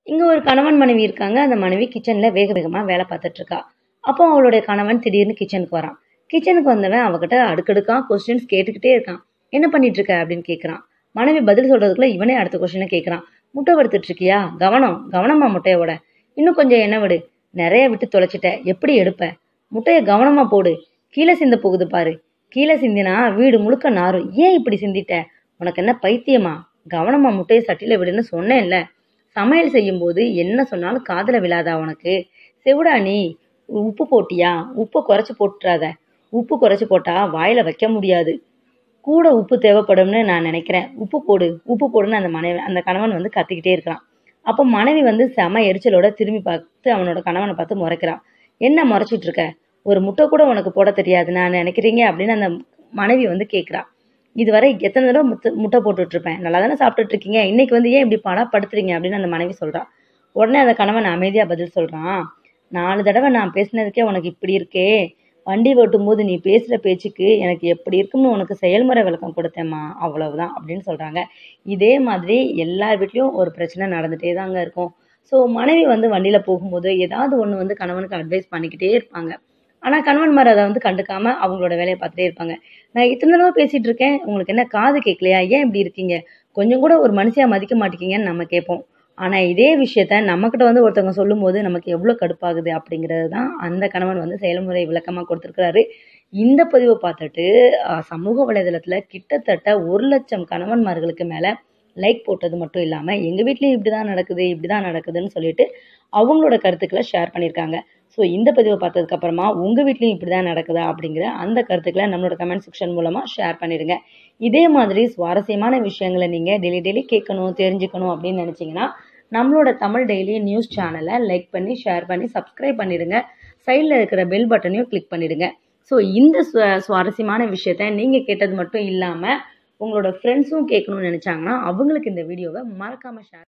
இங்கே ஒரு கணவன் மனைவி இருக்காங்க அந்த மனைவி கிச்சனில் வேக வேகமாக வேலை பார்த்துட்டு இருக்கா அப்போ அவளுடைய கணவன் திடீர்னு கிச்சனுக்கு வரான் கிச்சனுக்கு வந்தவன் அவகிட்ட அடுக்கடுக்காக கொஸ்டின்ஸ் கேட்டுக்கிட்டே இருக்கான் என்ன பண்ணிட்டு இருக்க அப்படின்னு கேட்குறான் மனைவி பதில் சொல்றதுக்குள்ள இவனே அடுத்த கொஸ்டினை கேட்குறான் முட்டை வறுத்துட்டு இருக்கியா கவனம் கவனமா முட்டையோட இன்னும் கொஞ்சம் எண்ணெய் விடு நிறைய விட்டு தொலைச்சிட்ட எப்படி எடுப்ப முட்டையை கவனமா போடு கீழே சிந்த போகுது பாரு கீழே சிந்தினா வீடு முழுக்க நாரும் ஏன் இப்படி சிந்திட்ட உனக்கு என்ன பைத்தியமா கவனமா முட்டையை சட்டியில விடுன்னு சொன்னேன்ல சமையல் செய்யும்போது என்ன சொன்னாலும் காதுல விழாதா உனக்கு செவிடா நீ உப்பு போட்டியா உப்பை குறைச்சி போட்டுறாத உப்பு குறைச்சி போட்டா வாயில வைக்க முடியாது கூட உப்பு தேவைப்படும்னு நான் நினைக்கிறேன் உப்பு போடு உப்பு போடுன்னு அந்த மனைவி அந்த கணவன் வந்து கத்திக்கிட்டே இருக்கிறான் அப்போ மனைவி வந்து செம எரிச்சலோட திரும்பி பார்த்து அவனோட கணவனை பார்த்து முறைக்கிறான் என்ன முறைச்சிட்டு இருக்க ஒரு முட்டை கூட உனக்கு போட தெரியாது நான் நினைக்கிறீங்க அப்படின்னு அந்த மனைவி வந்து கேட்குறா இதுவரை எத்தனை தடவை முட்டை முட்டை போட்டுட்டு இருப்பேன் நல்லா தானே சாப்பிட்டுட்டு இருக்கீங்க இன்னைக்கு வந்து ஏன் இப்படி படப்படுத்துறீங்க அப்படின்னு அந்த மனைவி சொல்றா உடனே அந்த கணவன் அமைதியா பதில் சொல்றான் நாலு தடவை நான் பேசினதுக்கே உனக்கு இப்படி இருக்கே வண்டி ஓட்டும் போது நீ பேசுகிற பேச்சுக்கு எனக்கு எப்படி இருக்கும்னு உனக்கு செயல்முறை விளக்கம் கொடுத்தேம்மா அவ்வளவுதான் அப்படின்னு சொல்கிறாங்க இதே மாதிரி எல்லார் வீட்லேயும் ஒரு பிரச்சனை நடந்துகிட்டே தாங்க இருக்கும் ஸோ மனைவி வந்து வண்டியில் போகும்போது ஏதாவது ஒன்று வந்து கணவனுக்கு அட்வைஸ் பண்ணிக்கிட்டே இருப்பாங்க ஆனால் கணவன்மார் அதை வந்து கண்டுக்காம அவங்களோட வேலையை பார்த்துட்டே இருப்பாங்க நான் இத்தனை தடவை பேசிகிட்டு இருக்கேன் உங்களுக்கு என்ன காது கேட்கலையா ஏன் இப்படி இருக்கீங்க கொஞ்சம் கூட ஒரு மனுஷியாக மதிக்க மாட்டேங்கிங்கன்னு நம்ம கேட்போம் ஆனால் இதே விஷயத்த நம்மக்கிட்ட வந்து ஒருத்தவங்க சொல்லும்போது நமக்கு எவ்வளோ கடுப்பாகுது அப்படிங்கிறது தான் அந்த கணவன் வந்து செயல்முறை விளக்கமாக கொடுத்துருக்கிறாரு இந்த பதிவை பார்த்துட்டு அஹ், சமூக வலைதளத்தில் கிட்டத்தட்ட ஒரு லட்சம் கணவன்மார்களுக்கு மேலே லைக் போட்டது மட்டும் இல்லாமல் எங்கள் வீட்லேயும் இப்படி தான் நடக்குது இப்படி தான் நடக்குதுன்னு சொல்லிட்டு அவங்களோட கருத்துக்களை ஷேர் பண்ணியிருக்காங்க ஸோ இந்த பதிவை பார்த்ததுக்கப்புறமா உங்கள் வீட்லேயும் இப்படி தான் நடக்குதா அப்படிங்கிற அந்த கருத்துக்களை நம்மளோட கமெண்ட் செக்ஷன் மூலமாக ஷேர் பண்ணிடுங்க இதே மாதிரி சுவாரஸ்யமான விஷயங்களை நீங்கள் டெய்லி டெய்லி கேட்கணும் தெரிஞ்சுக்கணும் அப்படின்னு நினச்சிங்கன்னா நம்மளோட தமிழ் டெய்லி நியூஸ் சேனலை லைக் பண்ணி ஷேர் பண்ணி சப்ஸ்கிரைப் பண்ணிடுங்க சைடில் இருக்கிற பெல் பட்டனையும் கிளிக் பண்ணிடுங்க ஸோ இந்த சுவா- சுவாரஸ்யமான விஷயத்த நீங்கள் கேட்டது மட்டும் இல்லாமல் உங்களோட ஃப்ரெண்ட்ஸும் கேட்கணும்னு நினச்சாங்கன்னா அவங்களுக்கு இந்த வீடியோவை மறக்காமல் ஷேர்